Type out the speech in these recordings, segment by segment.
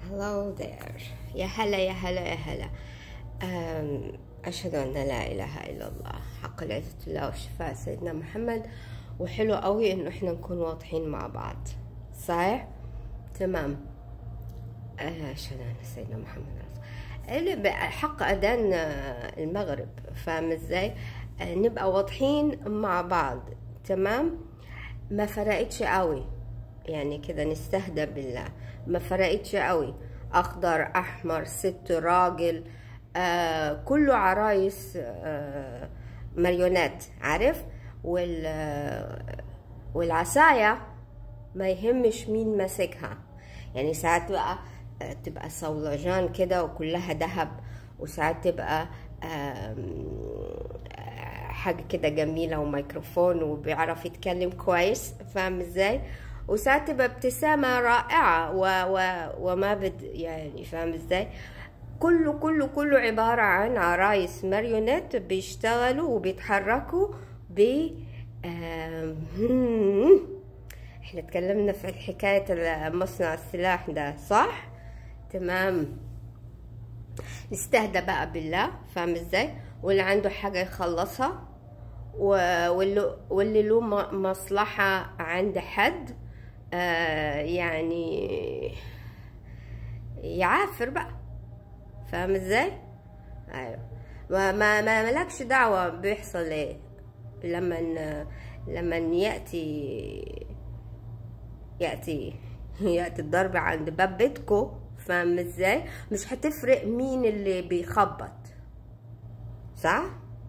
Hello there يا هلا يا هلا يا هلا أم، أشهد أن لا إله إلا الله حق العزة الله والشفاء سيدنا محمد وحلو قوي إنه إحنا نكون واضحين مع بعض صحيح؟ تمام آه، أشهد أن سيدنا محمد رسول اللي ب- حق أذان آه، المغرب فاهم إزاي؟ آه، نبقى واضحين مع بعض تمام؟ ما فرقتش قوي يعني كده نستهدى بالله ما فرقتش قوي اخضر احمر ست راجل آه كله عرايس آه ماريونات عارف وال آه، والعصاية ما يهمش مين ماسكها يعني ساعات بقى آه، تبقى صولجان كده وكلها ذهب وساعات تبقى آم، آه، حاجة كده جميلة وميكروفون وبيعرف يتكلم كويس فاهم ازاي وساعات تبقى ابتسامة رائعة و و وما بد يعني فاهم ازاي كله كله كله عبارة عن عرايس ماريونيت بيشتغلوا وبيتحركوا ب آم، احنا اتكلمنا في حكاية مصنع السلاح ده صح؟ تمام نستهدى بقى بالله فاهم ازاي؟ واللي عنده حاجة يخلصها و- واللي, واللي له م- مصلحة عند حد آه يعني يعافر بقى فاهم ازاي؟ ايوه ما ما ما مالكش دعوة بيحصل ايه لما ن- لما يأتي يأتي يأتي الضرب عند باب بيتكو فاهم ازاي؟ مش هتفرق مين اللي بيخبط صح؟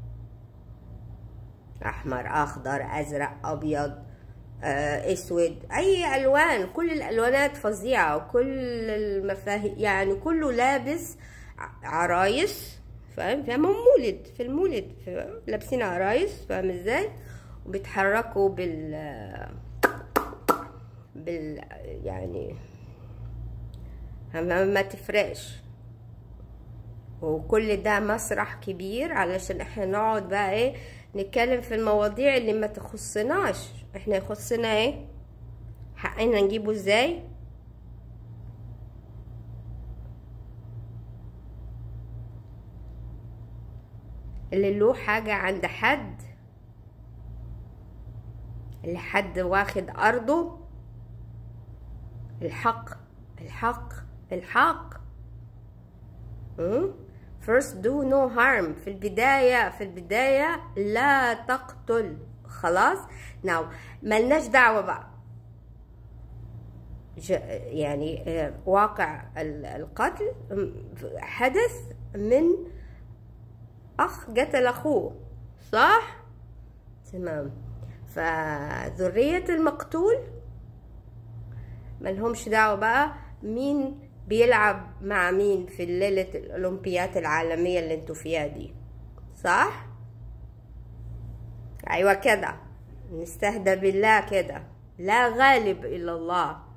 احمر اخضر ازرق ابيض آه، اسود اي الوان كل الالوانات فظيعه وكل المفاهيم يعني كله لابس ع- عرايس فاهم فاهم مولد في المولد في- لابسين عرايس فاهم ازاي وبيتحركوا بال بال يعني ما ما تفرقش وكل ده مسرح كبير علشان احنا نقعد بقى ايه نتكلم في المواضيع اللي ما تخصناش احنا يخصنا ايه حقنا نجيبه ازاي اللي له حاجة عند حد اللي حد واخد أرضه الحق الحق الحق م? first do no harm في البداية في البداية لا تقتل خلاص now ملناش دعوة بقى ج- يعني آه، واقع ال- القتل م- حدث من أخ قتل أخوه صح؟ تمام فذرية المقتول ملهمش دعوة بقى مين بيلعب مع مين في ليلة الأولمبيات العالمية اللي انتوا فيها دي صح؟ أيوة كده نستهدى بالله كده لا غالب إلا الله